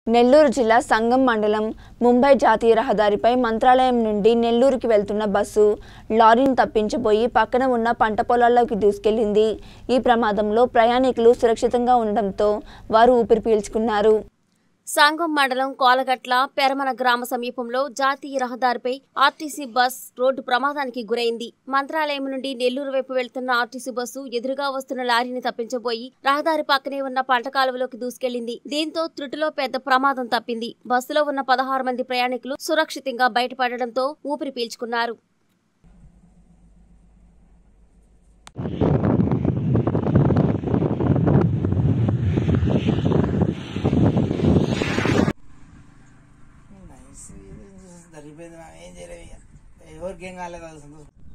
నెల్లూరు జిల్లా సంగం మండలం ముంబై జాతీయ రహదారిపై మంత్రాలయం నుండి నెల్లూరుకి వెళ్తున్న బస్సు లారీని తప్పించబోయి పక్కన ఉన్న పంట పొలాల్లోకి దూసుకెళ్లింది ఈ ప్రమాదంలో ప్రయాణికులు సురక్షితంగా ఉండడంతో వారు ఊపిరి పీల్చుకున్నారు సాంగం మండలం కోలగట్ల పెరమన గ్రామ సమీపంలో జాతీయ రహదారిపై ఆర్టీసీ బస్ రోడ్డు ప్రమాదానికి గురైంది మంత్రాలయం నుండి నెల్లూరు వైపు వెళ్తున్న ఆర్టీసీ బస్సు ఎదురుగా వస్తున్న లారీని తప్పించబోయి రహదారి పక్కనే ఉన్న పంట కాలువలోకి దూసుకెళ్లింది దీంతో త్రుటిలో పెద్ద ప్రమాదం తప్పింది బస్సులో ఉన్న పదహారు మంది ప్రయాణికులు సురక్షితంగా బయటపడడంతో ఊపిరి పీల్చుకున్నారు నైస్ జరిగిపోయింది మనం ఏం చేయలేము ఇక ఎవరికి ఏం కాలేదు అది సంతోషం